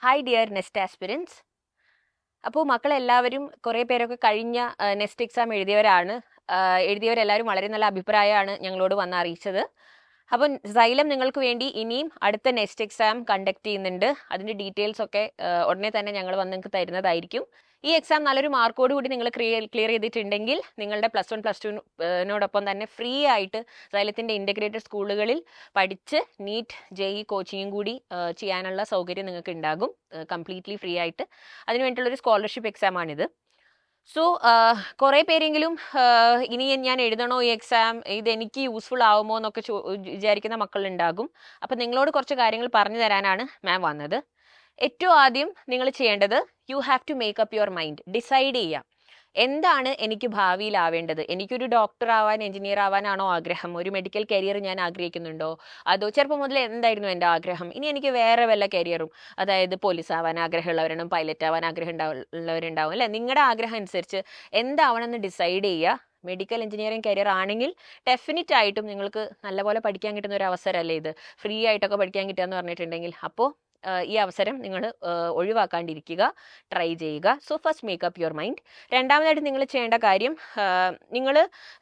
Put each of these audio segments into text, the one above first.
hi dear nest aspirants അപ്പോൾ മക്കളെല്ലാവരും കുറേ പേരൊക്കെ കഴിഞ്ഞ നെസ്റ്റ് എക്സാം എഴുതിയവരാണ് ആ, എഴുതിയവരെല്ലാവരും വളരെ നല്ല അഭിപ്രായമാണ് ഞങ്ങളോട് വന്ന് അറിയിച്ചത് അപ്പം സൈലം നിങ്ങൾക്ക് വേണ്ടി ഇനിയും അടുത്ത നെക്സ്റ്റ് എക്സാം കണ്ടക്ട് ചെയ്യുന്നുണ്ട് അതിൻ്റെ ഡീറ്റെയിൽസ് ഒക്കെ ആ, ഉടനെ തന്നെ ഞങ്ങൾ വന്ന് നിങ്ങൾക്ക് തരുന്നതായിരിക്കും ഈ എക്സാം നല്ലൊരു മാർക്കോട് കൂടി നിങ്ങൾ ക്ലിയർ ക്ലിയർ ചെയ്തിട്ടുണ്ടെങ്കിൽ നിങ്ങളുടെ പ്ലസ് വൺ പ്ലസ് ടുവിനോടൊപ്പം തന്നെ ഫ്രീ ആയിട്ട് സൈലത്തിൻ്റെ ഇൻ്റഗ്രേറ്റഡ് സ്കൂളുകളിൽ പഠിച്ച് നീറ്റ് ജെഇ കോച്ചിങ്ങും കൂടി ആ, ചെയ്യാനുള്ള സൗകര്യം നിങ്ങൾക്ക് ഉണ്ടാകും കംപ്ലീറ്റ്ലി ഫ്രീ ആയിട്ട് അതിന് വേണ്ടിയിട്ടുള്ളൊരു സ്കോളർഷിപ്പ് എക്സാമാണിത് സോ കുറേ പേരെങ്കിലും ആ, ഇനി ഞാൻ എഴുതണോ ഈ എക്സാം ഇത് എനിക്ക് യൂസ്ഫുൾ ആവുമോ എന്നൊക്കെ ചോ വിചാരിക്കുന്ന മക്കളുണ്ടാകും അപ്പം നിങ്ങളോട് കുറച്ച് കാര്യങ്ങൾ പറഞ്ഞു തരാനാണ് മാം വന്നത് ഏറ്റവും ആദ്യം നിങ്ങൾ ചെയ്യേണ്ടത് you have to make up your mind decide ചെയ്യാം എന്താണ് എനിക്ക് ഭാവിയിലാവേണ്ടത് എനിക്കൊരു ഡോക്ടർ ആവാൻ എഞ്ചിനീയർ ആവാനാണോ ആഗ്രഹം ഒരു മെഡിക്കൽ കരിയർ ഞാൻ ആഗ്രഹിക്കുന്നുണ്ടോ അതോ ചെറുപ്പം മുതലേ എന്തായിരുന്നു എൻ്റെ ആഗ്രഹം ഇനി എനിക്ക് വേറെ വല്ല കരിയറും അതായത് പോലീസ് ആവാൻ ആഗ്രഹമുള്ളവരുണ്ടാവും പൈലറ്റ് ആവാൻ ആഗ്രഹം ഉണ്ടാവും- ഉള്ളവരുണ്ടാവും അല്ലേ നിങ്ങളുടെ ആഗ്രഹം അനുസരിച്ച് എന്താവണമെന്ന് ഡിസൈഡ് ചെയ്യുക മെഡിക്കൽ എഞ്ചിനീയറിംഗ് കരിയർ ആണെങ്കിൽ ഡെഫിനറ്റ് ആയിട്ടും നിങ്ങൾക്ക് നല്ലപോലെ പഠിക്കാൻ കിട്ടുന്ന ഒരു അവസരമല്ലേ ഇത് ഫ്രീ ആയിട്ടൊക്കെ പഠിക്കാൻ കിട്ടുക എന്ന് പറഞ്ഞിട്ടുണ്ടെങ്കിൽ അപ്പോൾ ഈ അവസരം നിങ്ങൾ ഒഴിവാക്കാണ്ടിരിക്കുക ട്രൈ ചെയ്യുക so first make up your mind രണ്ടാമതായിട്ട് നിങ്ങൾ ചെയ്യേണ്ട കാര്യം നിങ്ങൾ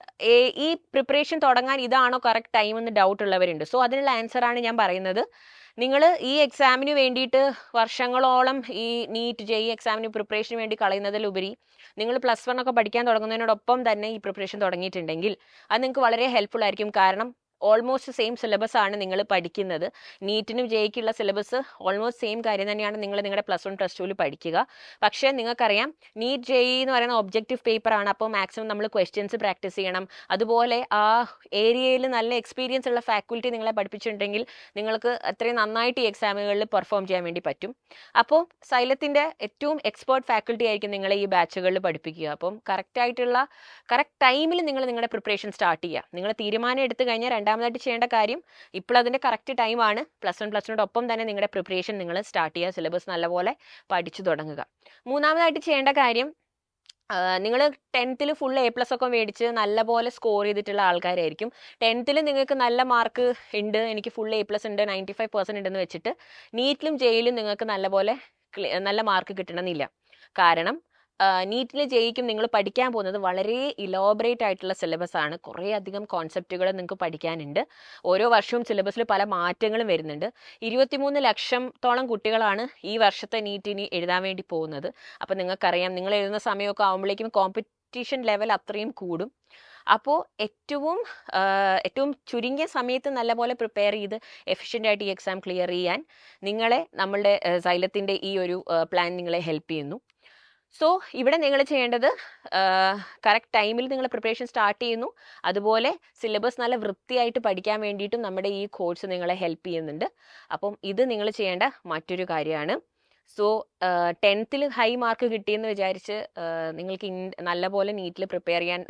ഈ പ്രിപ്പറേഷൻ തുടങ്ങാൻ ഇതാണോ കറക്റ്റ് ടൈം എന്ന് ഡൗട്ട് ഉള്ളവരുണ്ട് സോ അതിനുള്ള ആൻസറാണ് ഞാൻ പറയുന്നത് നിങ്ങൾ ഈ എക്സാമിന് വേണ്ടിയിട്ട് വർഷങ്ങളോളം ഈ നീറ്റ് ജെഇ എക്സാമിന് പ്രിപ്പറേഷന് വേണ്ടി കളയുന്നതിലുപരി നിങ്ങൾ പ്ലസ് വൺ ഒക്കെ പഠിക്കാൻ തുടങ്ങുന്നതിനോടൊപ്പം തന്നെ ഈ പ്രിപ്പറേഷൻ തുടങ്ങിയിട്ടുണ്ടെങ്കിൽ അത് നിങ്ങൾക്ക് വളരെ ഹെൽപ്ഫുൾ ആയിരിക്കും കാരണം ഓൾമോസ്റ്റ് സെയിം സിലബസ് ആണ് നിങ്ങൾ പഠിക്കുന്നത് നീറ്റിനും ജെയ്ക്കുള്ള സിലബസ് ഓൾമോസ്റ്റ് സെയിം കാര്യം തന്നെയാണ് നിങ്ങൾ നിങ്ങളുടെ പ്ലസ് വൺ പ്ലസ് ടുവിൽ പഠിക്കുക പക്ഷേ നിങ്ങൾക്കറിയാം നീറ്റ് ജെഇ എന്ന് പറയുന്ന ഒബ്ജക്റ്റീവ് പേപ്പർ ആണ് അപ്പോൾ മാക്സിമം നമ്മൾ ക്വസ്റ്റ്യൻസ് പ്രാക്ടീസ് ചെയ്യണം അതുപോലെ ആ ഏരിയയിൽ നല്ല എക്സ്പീരിയൻസ് ഉള്ള ഫാക്കൽറ്റി നിങ്ങളെ പഠിപ്പിച്ചിട്ടുണ്ടെങ്കിൽ നിങ്ങൾക്ക് അത്രയും നന്നായിട്ട് ഈ എക്സാമുകളിൽ പെർഫോം ചെയ്യാൻ വേണ്ടി പറ്റും അപ്പോൾ സൈലത്തിൻ്റെ ഏറ്റവും എക്സ്പേർട്ട് ഫാക്കൽറ്റി ആയിരിക്കും നിങ്ങളെ ഈ ബാച്ചുകളിൽ പഠിപ്പിക്കുക അപ്പം കറക്റ്റ് ആയിട്ടുള്ള കറക്റ്റ് ടൈമിൽ നിങ്ങൾ നിങ്ങളുടെ പ്രിപ്പറേഷൻ സ്റ്റാർട്ട് ചെയ്യുക നിങ്ങൾ തീരുമാനം എടുത്തു കഴിഞ്ഞാൽ രണ്ടാമതായിട്ട് ചെയ്യേണ്ട കാര്യം ഇപ്പോൾ അതിൻ്റെ കറക്റ്റ് ടൈമാണ് പ്ലസ് വൺ പ്ലസ് ടുനോടൊപ്പം തന്നെ നിങ്ങളുടെ പ്രിപ്പറേഷൻ നിങ്ങൾ സ്റ്റാർട്ട് ചെയ്യുക സിലബസ് നല്ലപോലെ പഠിച്ചു തുടങ്ങുക മൂന്നാമതായിട്ട് ചെയ്യേണ്ട കാര്യം നിങ്ങൾ ടെൻത്തിൽ ഫുൾ എ പ്ലസ് ഒക്കെ മേടിച്ച് നല്ലപോലെ സ്കോർ ചെയ്തിട്ടുള്ള ആൾക്കാരായിരിക്കും ടെൻത്തിൽ നിങ്ങൾക്ക് നല്ല മാർക്ക് ഉണ്ട് എനിക്ക് ഫുൾ എ പ്ലസ് ഉണ്ട് നയൻറ്റി ഫൈവ് പെർസെൻറ്റ് ഉണ്ടെന്ന് വെച്ചിട്ട് നീറ്റിലും ജയിലും നിങ്ങൾക്ക് നല്ലപോലെ ക്ലി- നല്ല മാർക്ക് കിട്ടണമെന്നില്ല കാരണം നീറ്റിൽ ജയിക്കും നിങ്ങൾ പഠിക്കാൻ പോകുന്നത് വളരെ ഇലോബറേറ്റ് ആയിട്ടുള്ള സിലബസ് ആണ് കുറേ അധികം കോൺസെപ്റ്റുകൾ നിങ്ങൾക്ക് പഠിക്കാനുണ്ട് ഓരോ വർഷവും സിലബസിൽ പല മാറ്റങ്ങളും വരുന്നുണ്ട് ഇരുപത്തിമൂന്ന് ലക്ഷത്തോളം കുട്ടികളാണ് ഈ വർഷത്തെ നീറ്റിന് എഴുതാൻ വേണ്ടി പോകുന്നത് അപ്പം നിങ്ങൾക്കറിയാം നിങ്ങൾ എഴുതുന്ന സമയമൊക്കെ ആകുമ്പോഴേക്കും കോമ്പറ്റീഷൻ ലെവൽ അത്രയും കൂടും അപ്പോൾ ഏറ്റവും ആ, ഏറ്റവും ചുരുങ്ങിയ സമയത്ത് നല്ലപോലെ പ്രിപ്പയർ ചെയ്ത് എഫിഷ്യൻ്റ് ആയിട്ട് ഈ എക്സാം ക്ലിയർ ചെയ്യാൻ നിങ്ങളെ നമ്മളുടെ സൈലത്തിൻ്റെ ഈ ഒരു പ്ലാൻ നിങ്ങളെ ഹെൽപ്പ് ചെയ്യുന്നു സോ ഇവിടെ നിങ്ങൾ ചെയ്യേണ്ടത് കറക്റ്റ് ടൈമിൽ നിങ്ങൾ പ്രിപ്പറേഷൻ സ്റ്റാർട്ട് ചെയ്യുന്നു അതുപോലെ സിലബസ് നല്ല വൃത്തിയായിട്ട് പഠിക്കാൻ വേണ്ടിയിട്ടും നമ്മുടെ ഈ കോഴ്സ് നിങ്ങളെ ഹെൽപ്പ് ചെയ്യുന്നുണ്ട് അപ്പം ഇത് നിങ്ങൾ ചെയ്യേണ്ട മറ്റൊരു കാര്യമാണ് സോ ടെൻത്തിൽ ഹൈ മാർക്ക് കിട്ടിയെന്ന് വിചാരിച്ച് ആ, നിങ്ങൾക്ക് ഇൻ നല്ലപോലെ നീറ്റിൽ പ്രിപ്പയർ ചെയ്യാൻ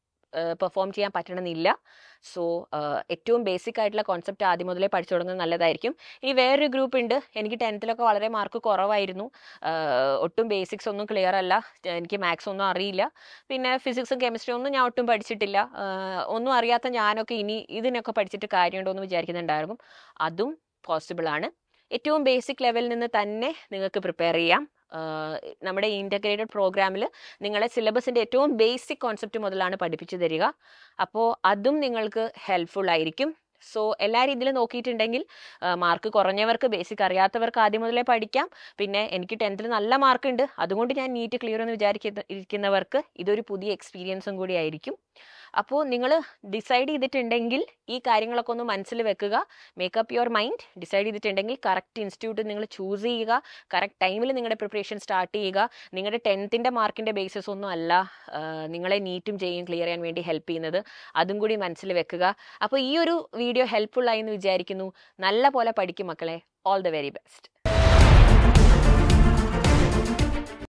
പെർഫോം ചെയ്യാൻ പറ്റണമെന്നില്ല സോ ഏറ്റവും ബേസിക് ആയിട്ടുള്ള കോൺസെപ്റ്റ് ആദ്യം മുതലേ പഠിച്ചു തുടങ്ങുന്നത് നല്ലതായിരിക്കും ഇനി വേറൊരു ഗ്രൂപ്പ് ഉണ്ട് എനിക്ക് ടെൻത്തിലൊക്കെ വളരെ മാർക്ക് കുറവായിരുന്നു ആഹ് ഒട്ടും ബേസിക്സ് ഒന്നും ക്ലിയർ അല്ല എനിക്ക് മാത്സ് ഒന്നും അറിയില്ല പിന്നെ ഫിസിക്സും കെമിസ്ട്രി ഒന്നും ഞാൻ ഒട്ടും പഠിച്ചിട്ടില്ല ആഹ് ഒന്നും അറിയാത്ത ഞാനൊക്കെ ഇനി ഇതിനൊക്കെ പഠിച്ചിട്ട് കാര്യമുണ്ടോ എന്ന് വിചാരിക്കുന്നുണ്ടായിരുന്നു അതും പോസിബിൾ ആണ് ഏറ്റവും ബേസിക് ലെവലിൽ നിന്ന് തന്നെ നിങ്ങൾക്ക് പ്രിപ്പയർ ചെയ്യാം ആഹ് നമ്മുടെ ഇൻ്റഗ്രേറ്റഡ് പ്രോഗ്രാമിൽ നിങ്ങളെ സിലബസിൻ്റെ ഏറ്റവും ബേസിക് കോൺസെപ്റ്റ് മുതലാണ് പഠിപ്പിച്ചു തരിക അപ്പോൾ അതും നിങ്ങൾക്ക് ഹെൽപ്ഫുൾ ആയിരിക്കും സോ എല്ലാ രീതിയിലും നോക്കിയിട്ടുണ്ടെങ്കിൽ മാർക്ക് കുറഞ്ഞവർക്ക് ബേസിക് അറിയാത്തവർക്ക് ആദ്യം മുതലേ പഠിക്കാം പിന്നെ എനിക്ക് ടെൻത്തിൽ നല്ല മാർക്ക് ഉണ്ട് അതുകൊണ്ട് ഞാൻ നീറ്റ് ക്ലിയർ എന്ന് വിചാരിക്കുന്ന ഇരിക്കുന്നവർക്ക് ഇതൊരു പുതിയ എക്സ്പീരിയൻസും കൂടി ആയിരിക്കും അപ്പോൾ നിങ്ങൾ ഡിസൈഡ് ചെയ്തിട്ടുണ്ടെങ്കിൽ ഈ കാര്യങ്ങളൊക്കെ ഒന്ന് മനസ്സിൽ വെക്കുക മേക്കപ്പ് യുവർ മൈൻഡ് ഡിസൈഡ് ചെയ്തിട്ടുണ്ടെങ്കിൽ കറക്റ്റ് ഇൻസ്റ്റിറ്റ്യൂട്ട് നിങ്ങൾ ചൂസ് ചെയ്യുക കറക്റ്റ് ടൈമിൽ നിങ്ങളുടെ പ്രിപ്പറേഷൻ സ്റ്റാർട്ട് ചെയ്യുക നിങ്ങളുടെ ടെൻത്തിൻ്റെ മാർക്കിൻ്റെ ബേസിസ് ഒന്നും അല്ല ആ, നിങ്ങളെ നീറ്റും ചെയ്യും ക്ലിയർ ചെയ്യാൻ വേണ്ടി ഹെൽപ്പ് ചെയ്യുന്നത് അതും കൂടി മനസ്സിൽ വെക്കുക അപ്പോൾ ഈ ഒരു വീഡിയോ ഹെൽപ്ഫുൾ ആയി എന്ന് വിചാരിക്കുന്നു നല്ല പോലെ പഠിക്കും മക്കളെ ഓൾ ദ വെരി ബെസ്റ്റ്